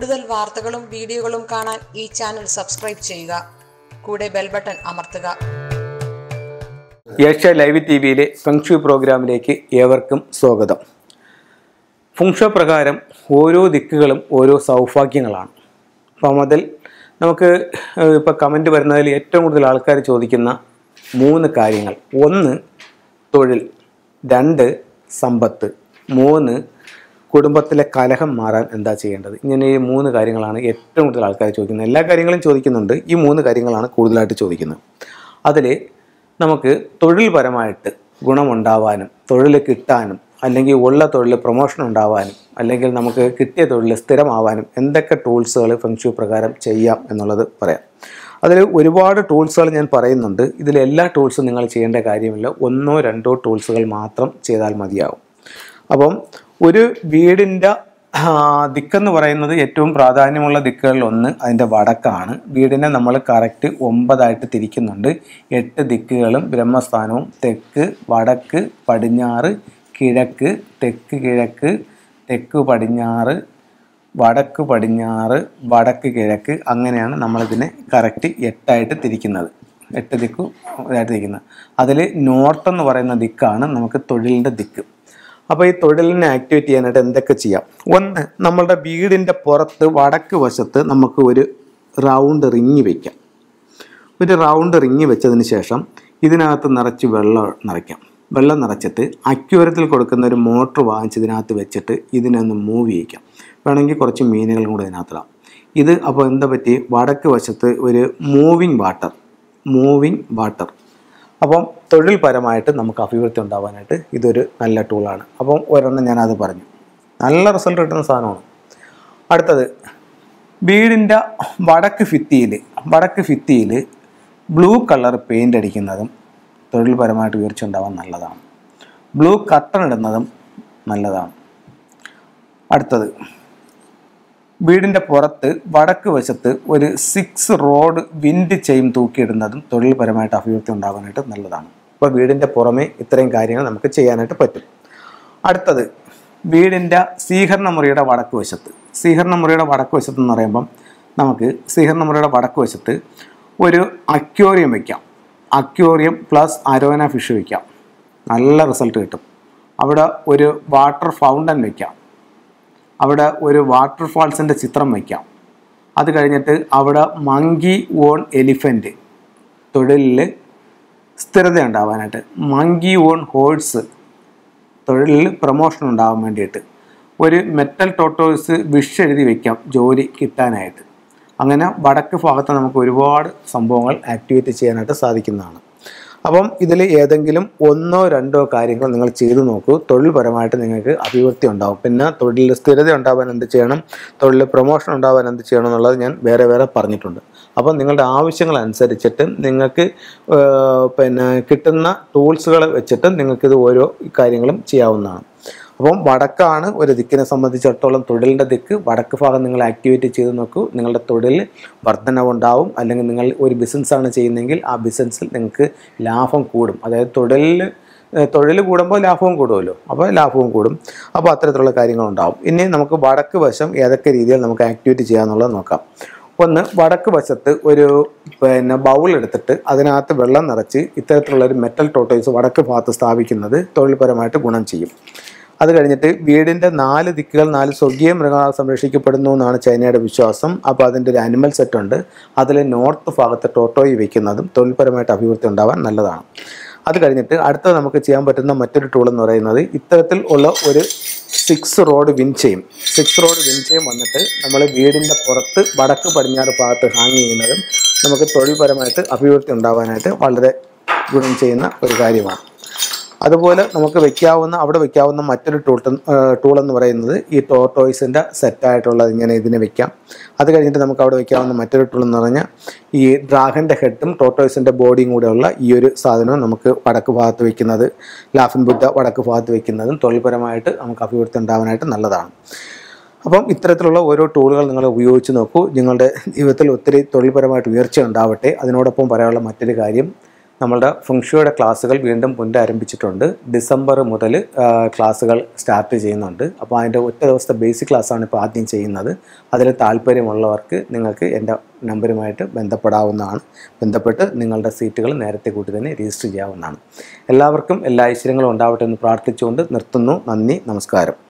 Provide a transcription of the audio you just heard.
കൂടുതൽ വാർത്തകളും വീഡിയോകളും കാണാൻ ഈ ചാനൽ സബ്സ്ക്രൈബ് ചെയ്യുക കൂടെ ബെൽ ബട്ടൺ അമർത്തുക ഏഷ്യ ലൈവ് ടി വിയിലെ ഫെങ്ഷു പ്രോഗ്രാമിലേക്ക് ഏവർക്കും സ്വാഗതം ഫുങ്ഷോ പ്രകാരം ഓരോ ദിക്കുകളും ഓരോ സൗഭാഗ്യങ്ങളാണ് അപ്പോൾ അതിൽ നമുക്ക് ഇപ്പോൾ കമൻറ്റ് വരുന്നതിൽ ഏറ്റവും കൂടുതൽ ആൾക്കാർ ചോദിക്കുന്ന മൂന്ന് കാര്യങ്ങൾ ഒന്ന് തൊഴിൽ രണ്ട് സമ്പത്ത് മൂന്ന് കുടുംബത്തിലെ കലഹം മാറാൻ എന്താ ചെയ്യേണ്ടത് ഇങ്ങനെ ഈ മൂന്ന് കാര്യങ്ങളാണ് ഏറ്റവും കൂടുതൽ ആൾക്കാർ ചോദിക്കുന്നത് എല്ലാ കാര്യങ്ങളും ചോദിക്കുന്നുണ്ട് ഈ മൂന്ന് കാര്യങ്ങളാണ് കൂടുതലായിട്ട് ചോദിക്കുന്നത് അതിൽ നമുക്ക് തൊഴിൽപരമായിട്ട് ഗുണമുണ്ടാവാനും തൊഴിൽ കിട്ടാനും അല്ലെങ്കിൽ ഉള്ള തൊഴിൽ പ്രൊമോഷൻ ഉണ്ടാവാനും അല്ലെങ്കിൽ നമുക്ക് കിട്ടിയ തൊഴിൽ സ്ഥിരമാവാനും എന്തൊക്കെ ടൂൾസുകൾ ഫെങ്ഷു പ്രകാരം ചെയ്യാം എന്നുള്ളത് പറയാം അതിൽ ഒരുപാട് ടൂൾസുകൾ ഞാൻ പറയുന്നുണ്ട് ഇതിൽ എല്ലാ ടൂൾസും നിങ്ങൾ ചെയ്യേണ്ട കാര്യമില്ല ഒന്നോ രണ്ടോ ടൂൾസുകൾ മാത്രം ചെയ്താൽ മതിയാവും അപ്പം ഒരു വീടിൻ്റെ ആ, ദിക്കെന്ന് പറയുന്നത് ഏറ്റവും പ്രാധാന്യമുള്ള ദിക്കുകളിൽ ഒന്ന് അതിൻ്റെ വടക്കാണ് വീടിനെ നമ്മൾ കറക്റ്റ് ഒമ്പതായിട്ട് തിരിക്കുന്നുണ്ട് എട്ട് ദിക്കുകളും ബ്രഹ്മസ്ഥാനവും തെക്ക് വടക്ക് പടിഞ്ഞാറ് കിഴക്ക് തെക്ക് കിഴക്ക് തെക്ക് പടിഞ്ഞാറ് വടക്ക് പടിഞ്ഞാറ് വടക്ക് കിഴക്ക് അങ്ങനെയാണ് നമ്മളിതിനെ കറക്റ്റ് എട്ടായിട്ട് തിരിക്കുന്നത് എട്ട് ദിക്കു ഇതായിട്ട് തിരിക്കുന്നത് അതിൽ നോർത്ത് എന്ന് പറയുന്ന ദിക്കാണ് നമുക്ക് തൊഴിലിൻ്റെ ദിക്ക് അപ്പോൾ ഈ തൊഴിലിനെ ആക്ടിവേറ്റ് ചെയ്യാനായിട്ട് എന്തൊക്കെ ചെയ്യാം ഒന്ന് നമ്മളുടെ വീടിൻ്റെ പുറത്ത് വടക്ക് വശത്ത് നമുക്ക് ഒരു റൗണ്ട് റിങ് വയ്ക്കാം ഒരു റൗണ്ട് റിങ് വെച്ചതിന് ശേഷം ഇതിനകത്ത് നിറച്ച് വെള്ളം നിറയ്ക്കാം വെള്ളം നിറച്ചിട്ട് അക്യൂരത്തിൽ കൊടുക്കുന്ന ഒരു മോട്ടർ വാങ്ങിച്ച് ഇതിനകത്ത് വെച്ചിട്ട് ഇതിനെ ഒന്ന് മൂവ് ചെയ്യിക്കാം വേണമെങ്കിൽ കുറച്ച് മീനുകളും കൂടെ ഇതിനകത്തിടാം ഇത് അപ്പോൾ എന്താ പറ്റി വടക്ക് വശത്ത് ഒരു മൂവിങ് വാട്ടർ മൂവിങ് വാട്ടർ അപ്പം തൊഴിൽപരമായിട്ട് നമുക്ക് അഭിവൃദ്ധി ഉണ്ടാവാനായിട്ട് ഇതൊരു നല്ല ടൂളാണ് അപ്പം ഒരെണ്ണം ഞാനത് പറഞ്ഞു നല്ല റിസൾട്ട് കിട്ടുന്ന സാധനമാണ് അടുത്തത് വീടിൻ്റെ വടക്ക് ഭിത്തിയിൽ വടക്ക് ഭിത്തിയിൽ ബ്ലൂ കളർ പെയിൻ്റ് അടിക്കുന്നതും തൊഴിൽപരമായിട്ട് ഉയർച്ച ഉണ്ടാവാൻ നല്ലതാണ് ബ്ലൂ കട്ടൺ ഇടുന്നതും നല്ലതാണ് അടുത്തത് വീടിൻ്റെ പുറത്ത് വടക്ക് വശത്ത് ഒരു സിക്സ് റോഡ് വിൻഡ് ചെയിൻ തൂക്കിയിടുന്നതും തൊഴിൽപരമായിട്ട് അഭിവൃദ്ധി ഉണ്ടാകാനായിട്ട് നല്ലതാണ് അപ്പോൾ വീടിൻ്റെ പുറമെ ഇത്രയും കാര്യങ്ങൾ നമുക്ക് ചെയ്യാനായിട്ട് പറ്റും അടുത്തത് വീടിൻ്റെ സ്വീകരണ മുറിയുടെ വടക്ക് വശത്ത് സ്വീകരണ മുറിയുടെ വടക്ക് വശത്ത് എന്ന് പറയുമ്പം നമുക്ക് സ്വീകരണ മുറിയുടെ വടക്ക് വശത്ത് ഒരു അക്വേറിയം വയ്ക്കാം അക്വേറിയം പ്ലസ് അരോന ഫിഷ് വയ്ക്കാം നല്ല റിസൾട്ട് കിട്ടും അവിടെ ഒരു വാട്ടർ ഫൗണ്ടൻ വയ്ക്കാം അവിടെ ഒരു വാട്ടർഫാൾസിൻ്റെ ചിത്രം വയ്ക്കാം അത് കഴിഞ്ഞിട്ട് അവിടെ മങ്കി ഓൺ എലിഫൻറ്റ് തൊഴിലിൽ സ്ഥിരത ഉണ്ടാവാനായിട്ട് മങ്കി ഓൺ ഹോഴ്സ് തൊഴിലിൽ പ്രൊമോഷൻ ഉണ്ടാവാൻ വേണ്ടിയിട്ട് ഒരു മെറ്റൽ ടോട്ടോയ്സ് വിഷ് എഴുതി വയ്ക്കാം ജോലി കിട്ടാനായിട്ട് അങ്ങനെ വടക്ക് ഭാഗത്ത് നമുക്ക് ഒരുപാട് സംഭവങ്ങൾ ആക്ടിവേറ്റ് ചെയ്യാനായിട്ട് സാധിക്കുന്നതാണ് അപ്പം ഇതിൽ ഏതെങ്കിലും ഒന്നോ രണ്ടോ കാര്യങ്ങൾ നിങ്ങൾ ചെയ്തു നോക്കൂ തൊഴിൽപരമായിട്ട് നിങ്ങൾക്ക് അഭിവൃദ്ധി ഉണ്ടാവും പിന്നെ തൊഴിലിൽ സ്ഥിരത ഉണ്ടാവാൻ എന്ത് ചെയ്യണം തൊഴിലിൽ പ്രൊമോഷൻ ഉണ്ടാവാൻ എന്ത് ചെയ്യണം എന്നുള്ളത് ഞാൻ വേറെ വേറെ പറഞ്ഞിട്ടുണ്ട് അപ്പം നിങ്ങളുടെ ആവശ്യങ്ങൾ അനുസരിച്ചിട്ട് നിങ്ങൾക്ക് ഏർ, പിന്നെ കിട്ടുന്ന ടൂൾസുകൾ വെച്ചിട്ട് നിങ്ങൾക്കിത് ഓരോ കാര്യങ്ങളും ചെയ്യാവുന്നതാണ് അപ്പം വടക്കാണ് ഒരു ദിക്കിനെ സംബന്ധിച്ചിടത്തോളം തൊഴിലിൻ്റെ ദിക്ക് വടക്ക് ഭാഗം നിങ്ങൾ ആക്ടിവേറ്റ് ചെയ്ത് നോക്കൂ നിങ്ങളുടെ തൊഴിൽ വർധനവുണ്ടാവും അല്ലെങ്കിൽ നിങ്ങൾ ഒരു ബിസിനസ്സാണ് ചെയ്യുന്നതെങ്കിൽ ആ ബിസിനസ്സിൽ നിങ്ങൾക്ക് ലാഭം കൂടും അതായത് തൊഴിലിൽ തൊഴിൽ കൂടുമ്പോൾ ലാഭവും കൂടുമല്ലോ അപ്പോൾ ലാഭവും കൂടും അപ്പോൾ അത്തരത്തിലുള്ള കാര്യങ്ങളുണ്ടാവും ഇനി നമുക്ക് വടക്ക് വശം ഏതൊക്കെ രീതിയിൽ നമുക്ക് ആക്ടിവേറ്റ് ചെയ്യാമെന്നുള്ളത് നോക്കാം ഒന്ന് വടക്ക് വശത്ത് ഒരു പിന്നെ ബൗൾ എടുത്തിട്ട് അതിനകത്ത് വെള്ളം നിറച്ച് ഇത്തരത്തിലുള്ള ഒരു മെറ്റൽ ടോട്ടോയ്സ് വടക്ക് ഭാഗത്ത് സ്ഥാപിക്കുന്നത് തൊഴിൽപരമായിട്ട് ഗുണം ചെയ്യും അത് കഴിഞ്ഞിട്ട് വീടിൻ്റെ നാല് ദിക്കുകൾ നാല് സ്വർഗീയ മൃഗങ്ങളാൽ സംരക്ഷിക്കപ്പെടുന്നു എന്നാണ് ചൈനയുടെ വിശ്വാസം അപ്പോൾ അതിൻ്റെ ഒരു അനിമൽ സെറ്റ് ഉണ്ട് അതിൽ നോർത്ത് ഭാഗത്ത് ടോട്ടോയി വയ്ക്കുന്നതും തൊഴിൽപരമായിട്ട് അഭിവൃദ്ധി ഉണ്ടാവാൻ നല്ലതാണ് അത് കഴിഞ്ഞിട്ട് അടുത്തത് നമുക്ക് ചെയ്യാൻ പറ്റുന്ന മറ്റൊരു ടൂൾ എന്ന് പറയുന്നത് ഇത്തരത്തിൽ ഉള്ള ഒരു six rod wind chime six rod wind chime വന്നിട്ട് നമ്മൾ വീടിൻ്റെ പുറത്ത് വടക്ക് പടിഞ്ഞാറ് ഭാഗത്ത് ഹാങ് ചെയ്യുന്നതും നമുക്ക് തൊഴിൽപരമായിട്ട് അഭിവൃദ്ധി ഉണ്ടാവാനായിട്ട് വളരെ ഗുണം ചെയ്യുന്ന ഒരു കാര്യമാണ് അതുപോലെ നമുക്ക് വെക്കാവുന്ന അവിടെ വെക്കാവുന്ന മറ്റൊരു ടൂൾ ടൂൾ എന്ന് പറയുന്നത് ഈ ടോട്ടോയ്സിൻ്റെ സെറ്റായിട്ടുള്ളത് ഇങ്ങനെ ഇതിനെ വെക്കാം അത് കഴിഞ്ഞിട്ട് നമുക്ക് അവിടെ വെക്കാവുന്ന മറ്റൊരു ടൂൾ എന്ന് പറഞ്ഞാൽ ഈ ഡ്രാഗൻ്റെ ഹെഡും ടോട്ടോയ്സിൻ്റെ ബോഡിയും കൂടെയുള്ള ഈ ഒരു സാധനവും നമുക്ക് വടക്ക് ഭാഗത്ത് വെക്കുന്നത് ലാഫിൻ ബുദ്ധ വടക്ക് ഭാഗത്ത് വെക്കുന്നതും തൊഴിൽപരമായിട്ട് നമുക്ക് അഭിവൃദ്ധി ഉണ്ടാവാനായിട്ട് നല്ലതാണ് അപ്പം ഇത്തരത്തിലുള്ള ഓരോ ടൂളുകൾ നിങ്ങൾ ഉപയോഗിച്ച് നോക്കൂ നിങ്ങളുടെ ജീവിതത്തിൽ ഒത്തിരി തൊഴിൽപരമായിട്ട് ഉയർച്ച ഉണ്ടാവട്ടെ അതിനോടൊപ്പം പറയാനുള്ള മറ്റൊരു കാര്യം നമ്മളുടെ ഫുങ്ഷുയുടെ ക്ലാസ്സുകൾ വീണ്ടും പുനരാരംഭിച്ചിട്ടുണ്ട് ഡിസംബർ മുതൽ ക്ലാസ്സുകൾ സ്റ്റാർട്ട് ചെയ്യുന്നുണ്ട് അപ്പോൾ അതിൻ്റെ ഒറ്റ ദിവസത്തെ ബേസിക് ക്ലാസ്സാണ് ഇപ്പോൾ ആദ്യം ചെയ്യുന്നത് അതിൽ താല്പര്യമുള്ളവർക്ക് നിങ്ങൾക്ക് എൻ്റെ നമ്പറുമായിട്ട് ബന്ധപ്പെടാവുന്നതാണ് ബന്ധപ്പെട്ട് നിങ്ങളുടെ സീറ്റുകൾ നേരത്തെ കൂട്ടി തന്നെ രജിസ്റ്റർ ചെയ്യാവുന്നതാണ് എല്ലാവർക്കും എല്ലാ ഐശ്വര്യങ്ങളും ഉണ്ടാവട്ടെ എന്ന് പ്രാർത്ഥിച്ചുകൊണ്ട് നിർത്തുന്നു നന്ദി നമസ്കാരം